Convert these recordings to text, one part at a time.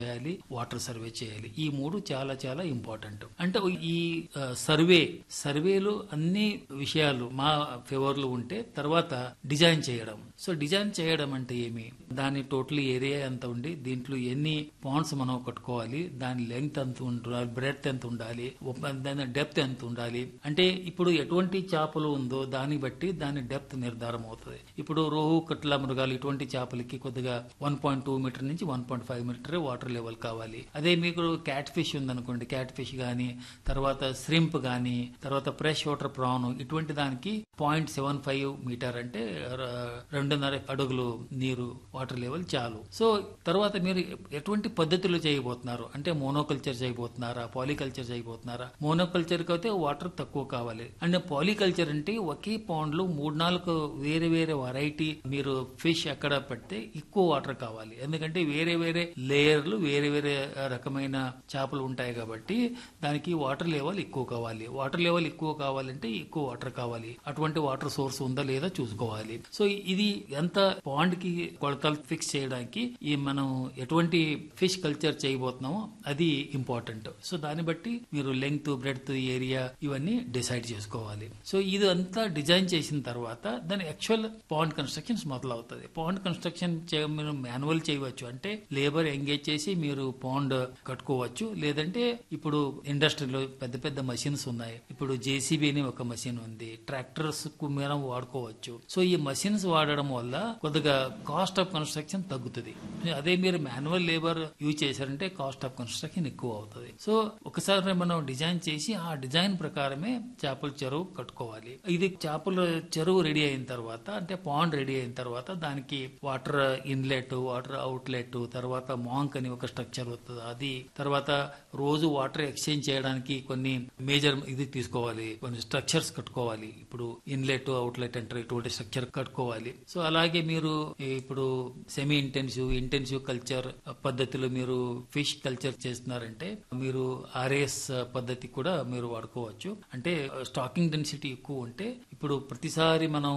చేయాలి water survey చేయాలి ఈ మూడు చాలా చాలా ఇంపార్టెంట్ అంటే ఈ ఆ, సర్వే సర్వేలు అన్ని విషయాలు మా ఫేవర్ లో ఉంటే తర్వాత డిజైన్ చేయడం సో డిజైన్ చేయడం అంటే ఏమి దాని టోటల్ ఏరియా ఎంత ఉండి దీంట్లో ఎన్ని పాండ్స్ మనం కట్టుకోవాలి దాని లెంగ్త్ ఎంత ఉండాలి బ్రెడ్త్ ఎంత ఉండాలి ఒక- దాని డెప్త్ ఎంత ఉండాలి అంటే ఇప్పుడు ఎటువంటి చేపలు ఉందో దాన్ని బట్టి దాని డెప్త్ నిర్ధారం అవుతుంది ఇప్పుడు రోహు కట్ల మృగాలు ఇటువంటి చేపలకి కొద్దిగా వన్ పాయింట్ టూ మీటర్ నుంచి one point five metre water level కావాలి అదే మీకు క్యాట్ ఫిష్ ఉందనుకోండి క్యాట్ ఫిష్ గానీ తర్వాత శ్రింప్ గానీ తర్వాత ఫ్రెష్ వాటర్ ప్రాన్ ఇటువంటి దానికి పాయింట్ సెవెన్ ఫైవ్ మీటర్ అంటే ర- రెండున్నర అడుగులు నీరు వాటర్ లెవెల్ చాలు సో తర్వాత మీరు ఎటువంటి పద్ధతిలో చేయబోతున్నారు అంటే మోనోకల్చర్ చేయబోతున్నారా పాలికల్చర్ చేయబోతున్నారా మోనోకల్చర్ కి అయితే వాటర్ తక్కువ కావాలి అంటే పాలికల్చర్ అంటే ఒకే పాండ్ లో మూడు నాలుగు వేరే వేరే వెరైటీ మీరు ఫిష్ ఎక్కడ పెడితే ఎక్కువ వాటర్ కావాలి ఎందుకంటే వేరే వేరే లేయర్లు వేరే వేరే రకమైన చేపలు ఉంటాయి కాబట్టి దానికి వాటర్ లెవెల్ ఎక్కువ కావాలి వాటర్ లెవెల్ ఎక్కువ కావాలంటే ఎక్కువ వాటర్ కావాలి అటువంటి వాటర్ సోర్స్ ఉందా లేదా చూసుకోవాలి సో ఇది ఎంత పాండ్ కి కొలతలు ఫిక్స్ చేయడానికి ఈ మనం ఎటువంటి ఫిష్ కల్చర్ చేయబోతున్నామో అది ఇంపార్టెంట్ సో దాన్ని బట్టి మీరు లెంగ్త్ బ్రెడ్త్ ఏరియా ఇవన్నీ డిసైడ్ చేసుకోవాలి సో ఇది అంతా డిజైన్ చేసిన తర్వాత దాని యాక్చువల్ పాండ్ కన్స్ట్రక్షన్స్ మొదలవుతుంది పాండ్ కన్స్ట్రక్షన్ చే- మీరు మాన్యువల్ చేయవచ్చు అంటే లేబర్ ఎంగేజ్ చేసి మీరు పాండ్ కట్టుకోవచ్చు లేదంటే ఇప్పుడు ఇండస్ట్రీలో పెద్ద పెద్ద మషిన్స్ ఉన్నాయి ఇప్పుడు జేసీబీ అని ఒక మషిన్ ఉంది ట్రాక్టర్స్ కు మనం వాడుకోవచ్చు సో ఈ మషిన్స్ వాడడం వల్ల కొద్దిగా కాస్ట్ ఆఫ్ కన్స్ట్రక్షన్ తగ్గుతుంది అదే మీరు మాన్యువల్ లేబర్ యూజ్ చేశారంటే కాస్ట్ ఆఫ్ కన్స్ట్రక్షన్ ఎక్కువ అవుతుంది సో ఒకసారి మనం డిజైన్ చేసి ఆ డిజైన్ ప్రకారమే చేపల చెరువు కట్టుకోవాలి ఇది చేపల చెరువు రెడీ అయిన తర్వాత అంటే పాండ్ రెడీ అయిన తర్వాత దానికి వాటర్ ఇన్లెట్ వాటర్ అవుట్లెట్ తర్వాత మాంక్ అని ఒక స్ట్రక్చర్ వస్తుంది అది తర్వాత రోజు వాటర్ ఎక్స్చేంజ్ చేయడానికి కొన్ని మేజర్ ఇది తీసుకోవాలి కొన్ని స్ట్రక్చర్స్ కట్టుకోవాలి ఇప్పుడు ఇన్లెట్ అవుట్లెట్ అంటారు ఇటువంటి స్ట్రక్చర్ కట్టుకోవాలి సో అలాగే మీరు ఇప్పుడు సెమీ ఇంటెన్సివ్ ఇంటెన్సివ్ కల్చర్ పద్ధతిలో మీరు ఫిష్ కల్చర్ చేస్తున్నారంటే మీరు ఆర్ఎస్ పద్ధతి కూడా మీరు వాడుకోవచ్చు అంటే స్టాకింగ్ డెన్సిటీ ఎక్కువ ఉంటే ఇప్పుడు ప్రతిసారి మనం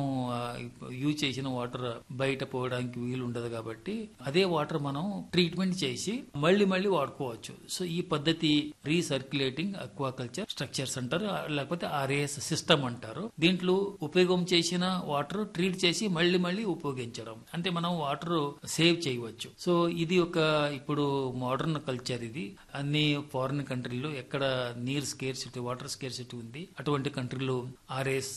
యూజ్ చేసిన వాటర్ బయట పోవడానికి వీలు ఉండదు కాబట్టి అదే వాటర్ మనం ట్రీట్మెంట్ చేసి మళ్ళీ మళ్ళీ వాడుకోవచ్చు సో ఈ పద్ధతి రీసర్క్యులేటింగ్ అక్వాకల్చర్ స్ట్రక్చర్స్ అంటారు లేకపోతే ఆర్ఏఎస్ సిస్టమ్ అంటారు దీంట్లో ఉపయోగం చేసిన వాటర్ ట్రీట్ చేసి మళ్ళీ మళ్ళీ ఉపయోగించడం అంటే మనం వాటర్ సేవ్ చేయవచ్చు సో ఇది ఒక ఇప్పుడు మోడర్న్ కల్చర్ ఇది అన్ని ఫారిన్ కంట్రీలో ఎక్కడ నీరు స్కేర్సిటీ వాటర్ స్కేర్సిటీ ఉంది అటువంటి కంట్రీలో ఆర్ఎస్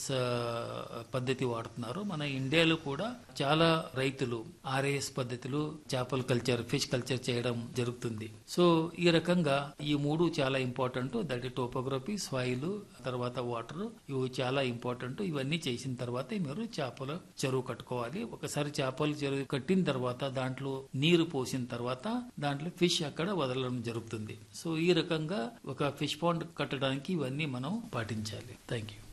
పద్ధతి వాడుతున్నారు మన ఇండియాలో కూడా చాలా రైతులు ఆర్ఎస్ పద్ధతిలో చేపల కల్చర్ ఫిష్ కల్చర్ చేయడం జరుగుతుంది సో ఈ రకంగా ఈ మూడు చాలా ఇంపార్టెంట్ దట్ టోపోగ్రఫీ సాయిల్ తర్వాత వాటర్ ఇవి చాలా ఇంపార్టెంట్ ఇవన్నీ చేసిన తర్వాత మీరు చేపల చెరువు కట్టుకోవాలి ఒకసారి చేపల చెరువు కట్టిన తర్వాత దాంట్లో నీరు పోసిన తర్వాత దాంట్లో ఫిష్ అక్కడ వదలడం జరుగుతుంది సో ఈ రకంగా ఒక ఫిష్ పాండ్ కట్టడానికి ఇవన్నీ మనం పాటించాలి థ్యాంక్ యూ